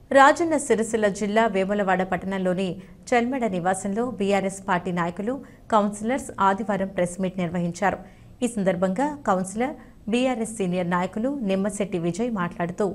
రాజన్న సిరిసిల్ల జిల్లా వేములవాడ పట్టణంలోని చెల్మెడ నివాసంలో బీఆర్ఎస్ పార్టీ నాయకులు కౌన్సిలర్స్ ఆదివారం ప్రెస్ మీట్ నిర్వహించారు ఈ సందర్భంగా కౌన్సిలర్ బీఆర్ఎస్ సీనియర్ నాయకులు నిమ్మశెట్టి విజయ్ మాట్లాడుతూ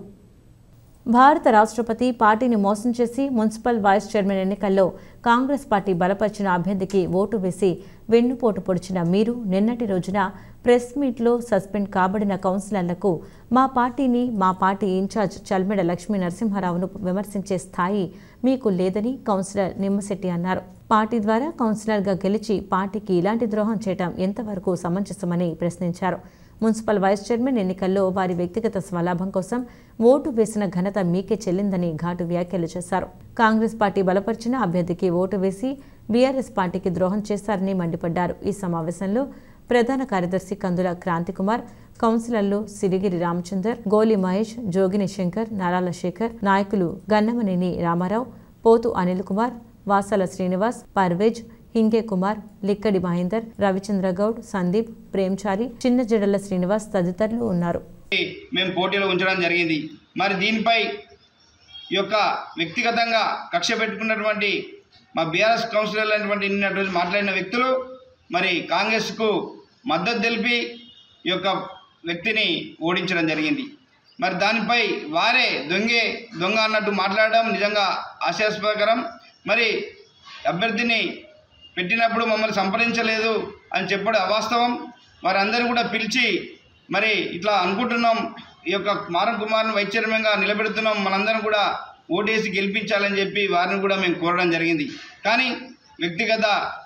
భారత రాష్ట్రపతి పార్టీని మోసం చేసి మున్సిపల్ వైస్ చైర్మన్ ఎన్నికల్లో కాంగ్రెస్ పార్టీ బలపరిచిన అభ్యర్థికి ఓటు వేసి వెన్నుపోటు పొడిచిన మీరు నిన్నటి రోజున ప్రెస్ మీట్లో సస్పెండ్ కాబడిన కౌన్సిలర్లకు మా పార్టీని మా పార్టీ ఇన్ఛార్జ్ చల్మెడ లక్ష్మీ నరసింహారావును విమర్శించే స్థాయి మీకు లేదని కౌన్సిలర్ నిమ్మశెట్టి అన్నారు పార్టీ ద్వారా కౌన్సిలర్గా గెలిచి పార్టీకి ఇలాంటి ద్రోహం చేయడం ఎంతవరకు సమంజసమని ప్రశ్నించారు మున్సిపల్ వైస్ చైర్మన్ ఎన్నికల్లో వారి వ్యక్తిగత స్వలాభం కోసం ఓటు వేసిన ఘనత మీకే చెల్లిందని ఘాటు వ్యాఖ్యలు చేశారు కాంగ్రెస్ పార్టీ బలపరిచిన అభ్యర్థికి ఓటు వేసి బీఆర్ఎస్ పార్టీకి ద్రోహం చేశారని మండిపడ్డారు ఈ సమావేశంలో ప్రధాన కార్యదర్శి కందుల క్రాంతికుమార్ కౌన్సిలర్లు సిరిగిరి రామచందర్ గోలి మహేష్ జోగిని శంకర్ నారాల శేఖర్ నాయకులు గన్నమనేని రామారావు పోతు అనిల్ కుమార్ వాసాల శ్రీనివాస్ పర్వేజ్ హింగే కుమార్ లిక్కడి మహేందర్ రవిచంద్ర గౌడ్ సందీప్ ప్రేమ్చారి చిన్న జడల శ్రీనివాస్ తదితరులు ఉన్నారు మేము పోటీలో ఉంచడం జరిగింది మరి దీనిపై ఈ యొక్క వ్యక్తిగతంగా కక్ష పెట్టుకున్నటువంటి మా బీఆర్ఎస్ కౌన్సిలర్ అయినటువంటి నిన్నటి రోజు మాట్లాడిన వ్యక్తులు మరి కాంగ్రెస్కు మద్దతు తెలిపి ఈ యొక్క వ్యక్తిని ఓడించడం జరిగింది మరి దానిపై వారే దొంగే దొంగ అన్నట్టు మాట్లాడడం నిజంగా ఆశాస్పదకరం మరి అభ్యర్థిని పెట్టినప్పుడు మమ్మల్ని సంప్రదించలేదు అని చెప్పడం అవాస్తవం వారందరినీ కూడా పిలిచి మరి ఇట్లా అనుకుంటున్నాం ఈ యొక్క మారం కుమార్ని వైస్ చైర్మన్గా నిలబెడుతున్నాం మనందరం కూడా ఓటేసి గెలిపించాలని చెప్పి వారిని కూడా మేము కోరడం జరిగింది కానీ వ్యక్తిగత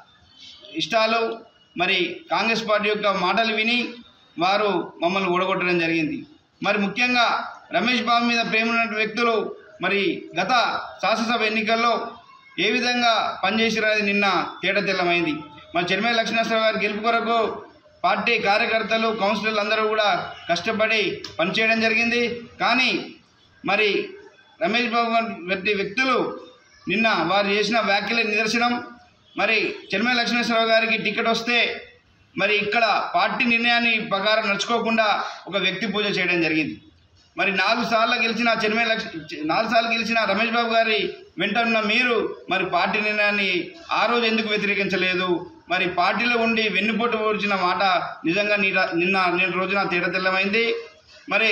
ఇష్టాలు మరి కాంగ్రెస్ పార్టీ యొక్క మాటలు విని వారు మమ్మల్ని ఓడగొట్టడం జరిగింది మరి ముఖ్యంగా రమేష్ బాబు మీద ప్రేమ ఉన్న వ్యక్తులు మరి గత శాసనసభ ఎన్నికల్లో ఏ విధంగా పనిచేసిరనేది నిన్న తేట తెల్లమైంది మరి చెర్మేల లక్ష్మీనరసింహ గారి గెలుపు కొరకు పార్టీ కార్యకర్తలు కౌన్సిలర్లు అందరూ కూడా కష్టపడి పనిచేయడం జరిగింది కానీ మరి రమేష్ బాబు వంటి వ్యక్తులు నిన్న వారు చేసిన వ్యాఖ్యలే నిదర్శనం మరి చెన్మయ లక్ష్మీశ్వరరావు గారికి టికెట్ వస్తే మరి ఇక్కడ పార్టీ నిర్ణయాన్ని ప్రకారం నడుచుకోకుండా ఒక వ్యక్తి పూజ చేయడం జరిగింది మరి నాలుగు సార్లు గెలిచిన చెన్మయ లక్ష నాలుగు సార్లు గెలిచిన రమేష్ బాబు గారి వెంట ఉన్న మీరు మరి పార్టీ నిర్ణయాన్ని ఆ రోజు ఎందుకు వ్యతిరేకించలేదు మరి పార్టీలో ఉండి వెన్నుపోటు పోర్చిన మాట నిజంగా నిన్న నిన్న నిన్న రోజున తేట తెల్లమైంది మరి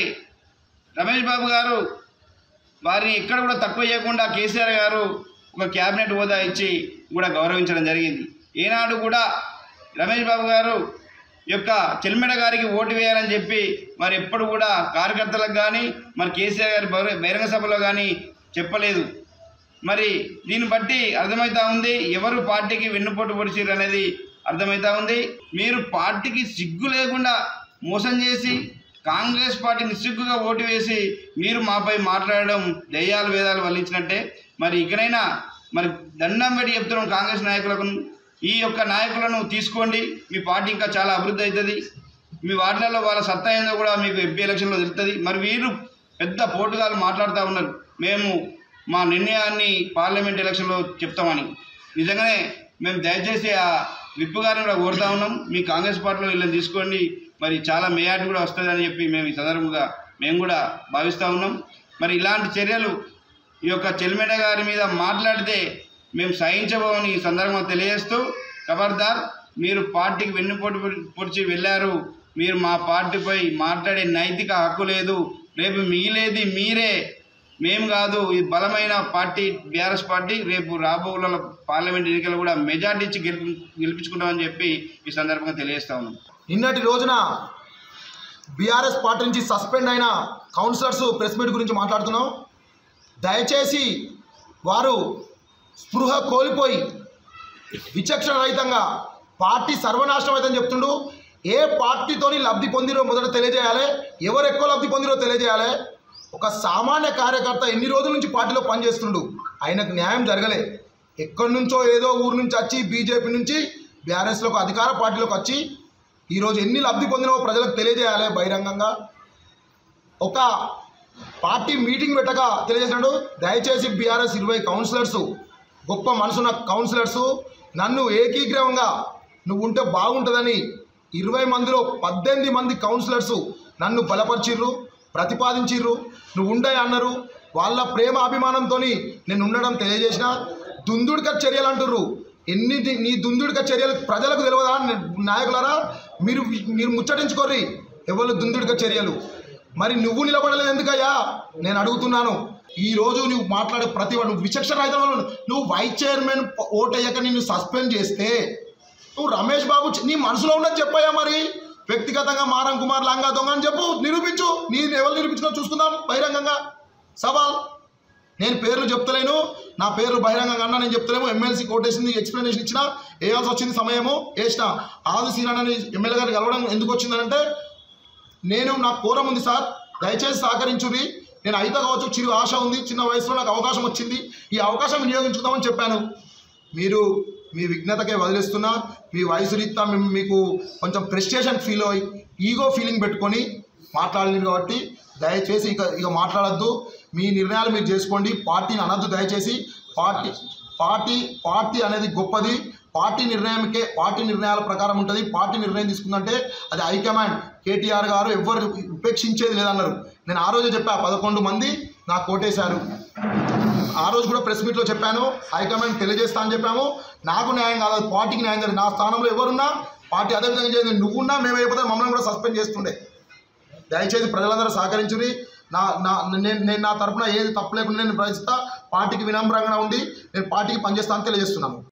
రమేష్ బాబు గారు వారిని ఎక్కడ కూడా తక్కువ చేయకుండా కేసీఆర్ గారు ఒక క్యాబినెట్ హోదా ఇచ్చి కూడా గౌరవించడం జరిగింది ఏనాడు కూడా రమేష్ బాబు గారు యొక్క చెల్మెడ గారికి ఓటు వేయాలని చెప్పి మరి ఎప్పుడు కూడా కార్యకర్తలకు కానీ మరి కేసీఆర్ గారి బహిర- బహిరంగ సభలో కానీ చెప్పలేదు మరి దీన్ని బట్టి అర్థమవుతా ఉంది ఎవరు పార్టీకి వెన్నుపోటు పొడిచిరు అనేది అర్థమవుతా ఉంది మీరు పార్టీకి సిగ్గు లేకుండా మోసం చేసి కాంగ్రెస్ పార్టీ నిస్సిగ్గుగా ఓటు వేసి మీరు మాపై మాట్లాడడం దయ్యాలు వేదాలు వల్లించినట్టే మరి ఇకనైనా మరి దండం పెట్టి చెప్తున్నాం కాంగ్రెస్ నాయకులకు ఈ యొక్క నాయకులను తీసుకోండి మీ పార్టీ ఇంకా చాలా అభివృద్ధి అవుతుంది మీ వార్డులలో వాళ్ళ సత్తా ఏందో కూడా మీకు ఎంపీ ఎలక్షన్లో తెలుస్తుంది మరి వీరు పెద్ద పోటుగాలు మాట్లాడుతూ ఉన్నారు మేము మా నిర్ణయాన్ని పార్లమెంట్ ఎలక్షన్లో చెప్తామని నిజంగానే మేము దయచేసి ఆ విప్పు గారిని కూడా కోరుతా ఉన్నాం మీ కాంగ్రెస్ పార్టీలో వీళ్ళని తీసుకోండి మరి చాలా మేయాటి కూడా వస్తుందని చెప్పి మేము ఈ సందర్భంగా మేము కూడా భావిస్తూ ఉన్నాం మరి ఇలాంటి చర్యలు ఈ యొక్క చెల్మెడ గారి మీద మాట్లాడితే మేము సహించబోమని ఈ సందర్భంగా తెలియజేస్తూ ఖబర్దార్ మీరు పార్టీకి వెన్నుపోటు పొడిచి వెళ్ళారు మీరు మా పార్టీపై మాట్లాడే నైతిక హక్కు లేదు రేపు మిగిలేది మీరే మేము కాదు ఇది బలమైన పార్టీ బీఆర్ఎస్ పార్టీ రేపు రాబోల పార్లమెంట్ ఎన్నికలు కూడా మెజార్టీ ఇచ్చి గెలిపి గెలిపించుకుంటామని చెప్పి ఈ సందర్భంగా తెలియజేస్తా ఉన్నాం నిన్నటి రోజున బీఆర్ఎస్ పార్టీ నుంచి సస్పెండ్ అయిన కౌన్సిలర్స్ ప్రెస్ మీట్ గురించి మాట్లాడుతున్నాం దయచేసి వారు స్పృహ కోల్పోయి విచక్షణ రహితంగా పార్టీ సర్వనాశనం అవుతుందని చెప్తుండు ఏ పార్టీతోని లబ్ధి పొందిరో మొదట తెలియజేయాలి ఎవరు ఎక్కువ లబ్ధి పొందిరో తెలియజేయాలి ఒక సామాన్య కార్యకర్త ఎన్ని రోజుల నుంచి పార్టీలో పనిచేస్తుండు ఆయనకు న్యాయం జరగలే ఎక్కడి నుంచో ఏదో ఊరు నుంచి వచ్చి బీజేపీ నుంచి బీఆర్ఎస్లోకి అధికార పార్టీలోకి వచ్చి ఈరోజు ఎన్ని లబ్ధి పొందినో ప్రజలకు తెలియజేయాలి బహిరంగంగా ఒక పార్టీ మీటింగ్ పెట్టగా తెలియజేసినాడు దయచేసి బీఆర్ఎస్ ఇరవై కౌన్సిలర్స్ గొప్ప మనసున్న కౌన్సిలర్స్ నన్ను ఏకీగ్రవంగా నువ్వు ఉంటే బాగుంటుందని ఇరవై మందిలో పద్దెనిమిది మంది కౌన్సిలర్స్ నన్ను బలపరిచిర్రు ప్రతిపాదించిర్రు నువ్వు ఉండే అన్నారు వాళ్ళ ప్రేమ అభిమానంతో నేను ఉండడం తెలియజేసిన దుందుడిక చర్యలు అంటుర్రు ఎన్ని ది- నీ దుందుడిక చర్యలు ప్రజలకు తెలియదా నాయకులారా మీరు మీరు ముచ్చటించుకోర్రి ఎవరు దుందుడిక చర్యలు మరి నువ్వు నిలబడలేదు ఎందుకయ్యా నేను అడుగుతున్నాను ఈ రోజు నువ్వు మాట్లాడే ప్రతి వాడు నువ్వు విచక్షణ రహిత వాళ్ళు నువ్వు వైస్ చైర్మన్ ఓటయ్యాక నిన్ను సస్పెండ్ చేస్తే నువ్వు రమేష్ బాబు చి- నీ మనసులో ఉన్నది చెప్పాయా మరి వ్యక్తిగతంగా మారం కుమార్ లాంగా దొంగ అని చెప్పు నిరూపించు నీ ఎవరు నిరూపించుకో చూసుకుందాం బహిరంగంగా సవాల్ నేను పేర్లు చెప్తలేను నా పేర్లు బహిరంగంగా అన్నా నేను చెప్తలేము ఎమ్మెల్సీ కోటేసింది ఎక్స్ప్లెనేషన్ ఇచ్చిన వేయాల్సి వచ్చింది సమయము వేసిన ఆది సీనాని ఎమ్మెల్యే గారిని కలవడం ఎందుకు వచ్చిందంటే నేను నాకు కోరం ఉంది సార్ దయచేసి సహకరించుది నేను అయితే కావచ్చు చిరు ఆశ ఉంది చిన్న వయసులో నాకు అవకాశం వచ్చింది ఈ అవకాశం వినియోగించుకుందామని చెప్పాను మీరు మీ విఘ్నతకే వదిలేస్తున్నా మీ వయసు రీత్యా మేము మీకు కొంచెం ప్రెస్టేషన్ ఫీల్ అయ్యి ఈగో ఫీలింగ్ పెట్టుకొని మాట్లాడలేదు కాబట్టి దయచేసి ఇక ఇక మాట్లాడద్దు మీ నిర్ణయాలు మీరు చేసుకోండి పార్టీని అనద్దు దయచేసి పార్టీ పార్టీ పార్టీ అనేది గొప్పది పార్టీ నిర్ణయంకే పార్టీ నిర్ణయాల ప్రకారం ఉంటుంది పార్టీ నిర్ణయం తీసుకుందంటే అది హైకమాండ్ కేటీఆర్ గారు ఎవరు ఉపేక్షించేది లేదన్నారు నేను ఆ రోజే చెప్పా పదకొండు మంది నాకు కోటేశారు ఆ రోజు కూడా ప్రెస్ మీట్లో చెప్పాను హైకమాండ్ తెలియజేస్తా అని చెప్పాము నాకు న్యాయం కాదు అది పార్టీకి న్యాయం కాదు నా స్థానంలో ఎవరున్నా పార్టీ అదే విధంగా చేయండి నువ్వున్నా మేము అయిపోతే మమ్మల్ని కూడా సస్పెండ్ చేస్తుండే దయచేసి ప్రజలందరూ సహకరించుని నా నా నేను నేను నా తరపున ఏది తప్పు లేకుండా నేను ప్రయత్నిస్తా పార్టీకి వినమ్రంగా ఉండి నేను పార్టీకి పనిచేస్తా అని తెలియజేస్తున్నాను